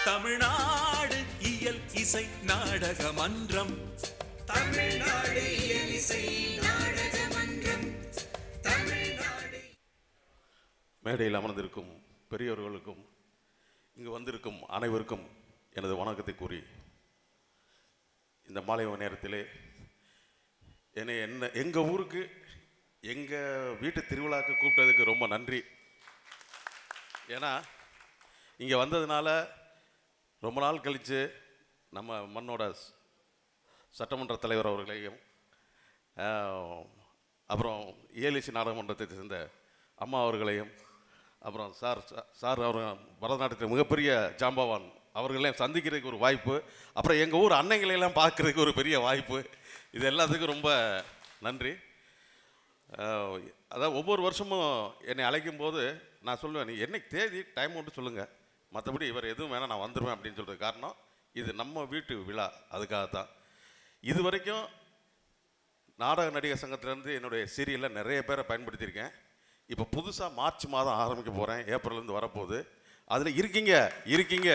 தமிழ்நாடு இயல் இசை நாடக மன்றம் தமிழ்நாடு இசை நாடக மன்றம் தமிழ்நாடு மேடையில் அமர்ந்திருக்கும் பெரியவர்களுக்கும் இங்கு வந்திருக்கும் அனைவருக்கும் எனது வணக்கத்தை கூறி இந்த மாலை நேரத்திலே என்னை என்ன எங்கள் ஊருக்கு எங்கள் வீட்டு திருவிழாக்கு கூப்பிட்டதுக்கு ரொம்ப நன்றி ஏன்னா இங்கே வந்ததுனால ரொம்ப நாள் கழித்து நம்ம மண்ணோட ஸ்- சட்டமன்ற தலைவர் அவர்களையும் ஆஹ், அப்புறம் ஏலிசி நாடகமன்றத்தை சேர்ந்த அம்மா அவர்களையும் அப்புறம் சார் சா- சார் அவர் பரதநாட்டியத்தில் மிகப்பெரிய ஜாம்பவான் அவர்களையும் சந்திக்கிறதுக்கு ஒரு வாய்ப்பு அப்புறம் எங்கள் ஊர் அன்னைங்களையெல்லாம் பார்க்கறதுக்கு ஒரு பெரிய வாய்ப்பு இது எல்லாத்துக்கும் ரொம்ப நன்றி ஆஹ், அதாவது ஒவ்வொரு வருஷமும் என்னை அழைக்கும் போது நான் சொல்லுவேன் நீ என்னைக்கு தேதி டைம் மட்டும் சொல்லுங்கள் மற்றபடி இவர் எதுவும் வேணால் நான் வந்துடுவேன் அப்படின்னு சொல்கிறது காரணம் இது நம்ம வீட்டு விழா அதுக்காகத்தான் இது வரைக்கும் நாடக நடிகர் சங்கத்திலேருந்து என்னுடைய சீரியலில் நிறைய பேரை பயன்படுத்தியிருக்கேன் இப்போ புதுசாக மார்ச் மாதம் ஆரம்பிக்க போகிறேன் ஏப்ரல்லேருந்து வரப்போகுது அதில் இருக்கீங்க இருக்கீங்க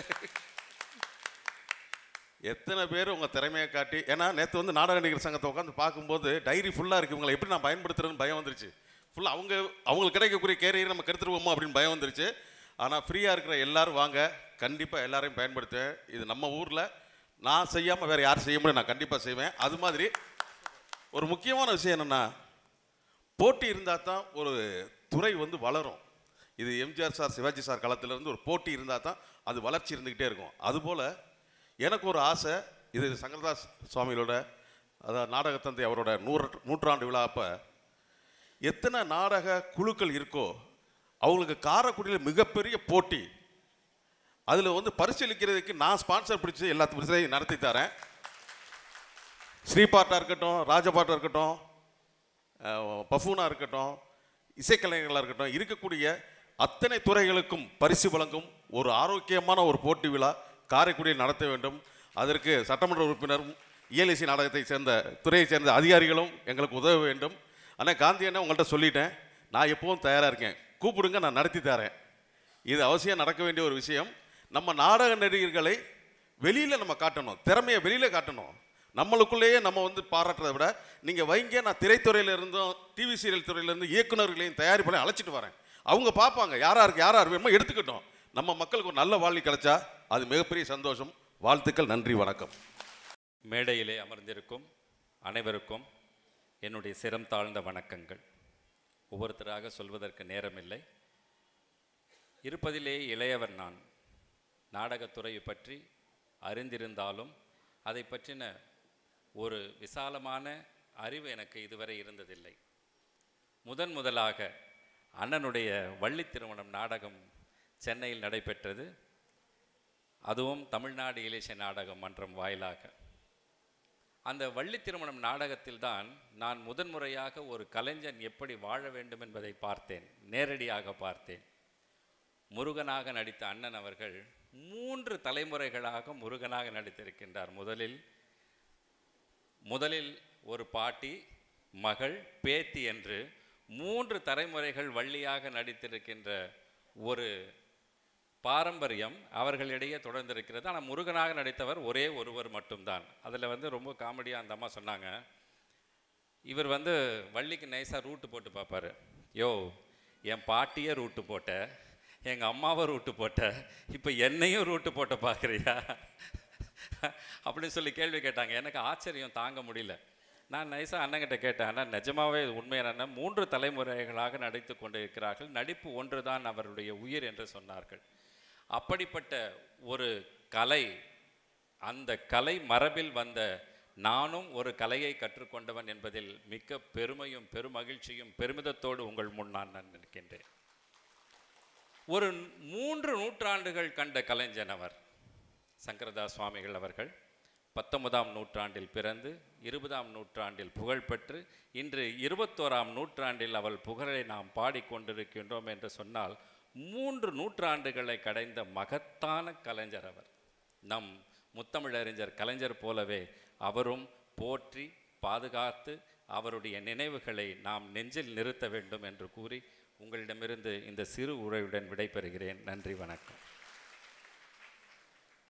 எத்தனை பேர் உங்கள் திறமையை காட்டி ஏன்னா நேற்று வந்து நாடக நடிகர் சங்கத்தை உட்காந்து பார்க்கும்போது டைரி ஃபுல்லாக இருக்குது இவங்களை எப்படி நான் பயன்படுத்துறேன்னு பயம் வந்துருச்சு ஃபுல்லாக அவங்க அவங்களுக்கு கிடைக்கக்கூடிய கேரியர் நம்ம கெடுத்துருவோமோ அப்படின்னு பயம் வந்துருச்சு ஆனால் ஃப்ரீயாக இருக்கிற எல்லாரும் வாங்க கண்டிப்பாக எல்லாரையும் பயன்படுத்துவேன் இது நம்ம ஊரில் நான் செய்யாமல் வேறு யார் செய்ய முடியும் நான் கண்டிப்பாக செய்வேன் அது மாதிரி ஒரு முக்கியமான விஷயம் என்னென்னா போட்டி இருந்தால் தான் ஒரு துறை வந்து வளரும் இது எம்ஜிஆர் சார் சிவாஜி சார் காலத்திலேருந்து ஒரு போட்டி இருந்தால் தான் அது வளர்ச்சி இருந்துக்கிட்டே இருக்கும் அதுபோல் எனக்கு ஒரு ஆசை இது சங்கரதாஸ் சுவாமிகளோட அதாவது நாடகத்தந்தை அவரோட நூறு நூற்றாண்டு விழா அப்போ எத்தனை நாடக குழுக்கள் இருக்கோ அவங்களுக்கு காரைக்குடியில் மிகப்பெரிய போட்டி அதில் வந்து பரிசீலிக்கிறதுக்கு நான் ஸ்பான்சர் பிடிச்சி எல்லா பிரச்சனையும் நடத்தி தரேன் ஸ்ரீபாட்டாக இருக்கட்டும் ராஜபாட்டாக இருக்கட்டும் பஃபூனாக இருக்கட்டும் இசைக்கலைஞர்களாக இருக்கட்டும் இருக்கக்கூடிய அத்தனை துறைகளுக்கும் பரிசு வழங்கும் ஒரு ஆரோக்கியமான ஒரு போட்டி விழா காரைக்குடியில் நடத்த வேண்டும் அதற்கு சட்டமன்ற உறுப்பினரும் இயலிசை நாடகத்தை சேர்ந்த துறையைச் சேர்ந்த அதிகாரிகளும் எங்களுக்கு உதவ வேண்டும் ஆனால் காந்தி அண்ணா உங்கள்கிட்ட சொல்லிட்டேன் நான் எப்பவும் தயாராக இருக்கேன் கூப்பிடுங்க நான் நடத்தி தரேன் இது அவசியம் நடக்க வேண்டிய ஒரு விஷயம் நம்ம நாடக நடிகர்களை வெளியில் நம்ம காட்டணும் திறமையை வெளியில் காட்டணும் நம்மளுக்குள்ளேயே நம்ம வந்து பாராட்டுறதை விட நீங்கள் வைங்க நான் திரைத்துறையில இருந்தும் டிவி சீரியல் துறையிலேருந்து இயக்குனர்களையும் தயாரிப்பாளையும் அழைச்சிட்டு வரேன் அவங்க பார்ப்பாங்க யாரா இருக்கு யாரா வேணுமோ எடுத்துக்கிட்டோம் நம்ம மக்களுக்கு ஒரு நல்ல வாழ்க்கை கிடைச்சா அது மிகப்பெரிய சந்தோஷம் வாழ்த்துக்கள் நன்றி வணக்கம் மேடையிலே அமர்ந்திருக்கும் அனைவருக்கும் என்னுடைய சிரம் தாழ்ந்த வணக்கங்கள் ஒவ்வொருத்தராக சொல்வதற்கு நேரமில்லை இருப்பதிலே இளையவர் நான் நாடகத்துறையை பற்றி அறிந்திருந்தாலும் அதை பற்றின ஒரு விசாலமான அறிவு எனக்கு இதுவரை இருந்ததில்லை முதன் முதலாக அண்ணனுடைய வள்ளி திருமணம் நாடகம் சென்னையில் நடைபெற்றது அதுவும் தமிழ்நாடு இலேச நாடக மன்றம் வாயிலாக அந்த வள்ளி திருமணம் நாடகத்தில்தான் நான் முதன்முறையாக ஒரு கலைஞன் எப்படி வாழ வேண்டும் என்பதை பார்த்தேன் நேரடியாக பார்த்தேன் முருகனாக நடித்த அண்ணன் அவர்கள் மூன்று தலைமுறைகளாக முருகனாக நடித்திருக்கின்றார் முதலில் முதலில் ஒரு பாட்டி மகள் பேத்தி என்று மூன்று தலைமுறைகள் வள்ளியாக நடித்திருக்கின்ற ஒரு பாரம்பரியம் அவர்களிடையே தொடர்ந்திருக்கிறது ஆனால் முருகனாக நடித்தவர் ஒரே ஒருவர் மட்டும்தான் அதில் வந்து ரொம்ப காமெடியாக அந்த அம்மா சொன்னாங்க இவர் வந்து வள்ளிக்கு நைஸாக ரூட்டு போட்டு பார்ப்பாரு யோ என் பாட்டியே ரூட்டு போட்ட எங்கள் அம்மாவை ரூட்டு போட்ட இப்போ என்னையும் ரூட்டு போட்ட பார்க்குறியா அப்படின்னு சொல்லி கேள்வி கேட்டாங்க எனக்கு ஆச்சரியம் தாங்க முடியல நான் நைஸாக அண்ணங்கிட்ட கேட்டேன் அண்ணா நிஜமாவே இது உண்மை என்ன மூன்று தலைமுறைகளாக நடித்து கொண்டு இருக்கிறார்கள் நடிப்பு ஒன்றுதான் அவருடைய உயிர் என்று சொன்னார்கள் அப்படிப்பட்ட ஒரு கலை அந்த கலை மரபில் வந்த நானும் ஒரு கலையை கற்றுக்கொண்டவன் என்பதில் மிக்க பெருமையும் பெருமகிழ்ச்சியும் பெருமிதத்தோடு உங்கள் முன் நான் நான் நிற்கின்றேன் ஒரு மூன்று நூற்றாண்டுகள் கண்ட கலைஞன் அவர் சங்கரதாஸ் சுவாமிகள் அவர்கள் பத்தொன்பதாம் நூற்றாண்டில் பிறந்து இருபதாம் நூற்றாண்டில் புகழ்பெற்று இன்று இருபத்தோராம் நூற்றாண்டில் அவள் புகழை நாம் பாடிக்கொண்டிருக்கின்றோம் என்று சொன்னால் மூன்று நூற்றாண்டுகளை கடைந்த மகத்தான கலைஞர் அவர் நம் முத்தமிழறிஞர் கலைஞர் போலவே அவரும் போற்றி பாதுகாத்து அவருடைய நினைவுகளை நாம் நெஞ்சில் நிறுத்த வேண்டும் என்று கூறி உங்களிடமிருந்து இந்த சிறு உரையுடன் விடைபெறுகிறேன் நன்றி வணக்கம்